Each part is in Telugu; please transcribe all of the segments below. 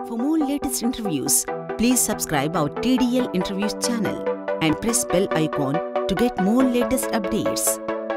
For more latest interviews, please subscribe our TDL Interviews channel and press bell icon to get more latest updates.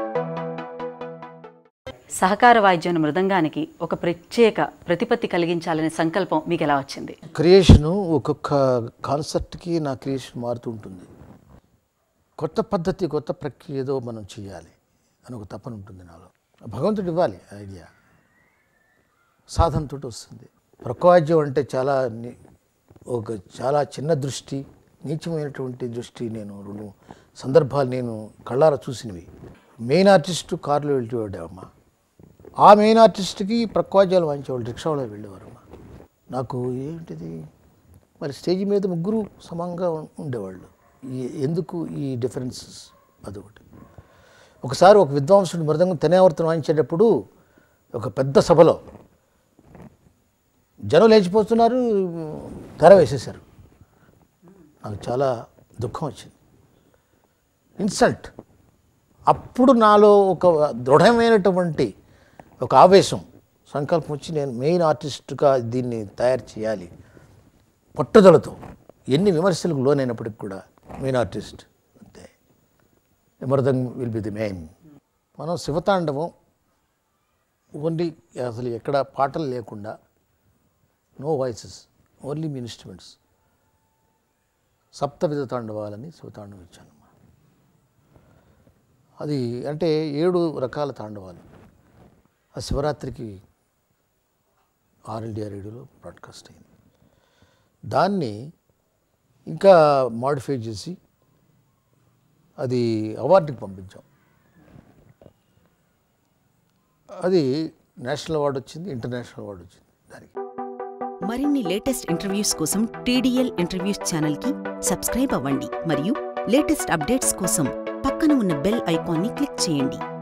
సహకార వాయిద్యం మృదంగానికి ఒక ప్రత్యేక ప్రతిపత్తి కలిగించాలనే సంకల్పం మీకు ఎలా వచ్చింది క్రియేషను ఒక్కొక్క కాన్సెప్ట్కి నా క్రియేషన్ మారుతూ ఉంటుంది కొత్త పద్ధతి కొత్త ప్రక్రియ ఏదో మనం చేయాలి అని ఒక తపన ఉంటుంది నాలో భగవంతుడు ఇవ్వాలి ఐడియా సాధనతో వస్తుంది ప్రకోవాద్యం అంటే చాలా ని- ఒక చాలా చిన్న దృష్టి నీచమైనటువంటి దృష్టి నేను రెండు సందర్భాలు నేను కళ్ళారా చూసినవి మెయిన్ ఆర్టిస్టు కారులో వెళ్ళేవాడమ్మా ఆ మెయిన్ ఆర్టిస్ట్కి ప్రక్వాద్యాలు వాయించేవాళ్ళు రిక్షాలో వెళ్ళేవారమ్మా నాకు ఏంటిది మరి స్టేజ్ మీద ముగ్గురు సమంగా ఉం- ఉండేవాళ్ళు ఈ- ఎందుకు ఈ డిఫరెన్సెస్ అదొకటి ఒకసారి ఒక విద్వాంసుడు మృదంగం తెనేవర్తనం వాయించేటప్పుడు ఒక పెద్ద సభలో జనం లేచిపోతున్నారు తెర వేసేశారు నాకు చాలా దుఃఖం వచ్చింది ఇన్సల్ట్ అప్పుడు నాలో ఒక దృఢమైనటువంటి ఒక ఆవేశం సంకల్పం వచ్చి నేను మెయిన్ ఆర్టిస్ట్గా దీన్ని తయారు చేయాలి పట్టుదలతో ఎన్ని విమర్శలకు లోనైనప్పటికి కూడా మెయిన్ ఆర్టిస్ట్ అంతే mridangam will be the main మనం శివతాండవం ఓన్లీ అసలు ఎక్కడ పాటలు లేకుండా నో వాయిసెస్ ఓన్లీ మీ ఇన్స్ట్రుమెంట్స్ సప్తవిధ తాండవాలని శివతాండవం ఇచ్చాను అది అంటే ఏడు రకాల తాండవాలు ఆ శివరాత్రికి ఆల్ ఇండియా రేడియోలో బ్రాడ్కాస్ట్ అయింది దాన్ని ఇంకా మాడిఫై చేసి అది అవార్డుకి పంపించాం అది నేషనల్ అవార్డు వచ్చింది ఇంటర్నేషనల్ అవార్డు వచ్చింది దానికి మరిన్ని లేటెస్ట్ ఇంటర్వ్యూస్ కోసం టీడీఎల్ ఇంటర్వ్యూస్ ఛానల్కి సబ్స్క్రైబ్ అవ్వండి మరియు లేటెస్ట్ అప్డేట్స్ కోసం పక్కన ఉన్న బెల్ ఐకాన్ని క్లిక్ చేయండి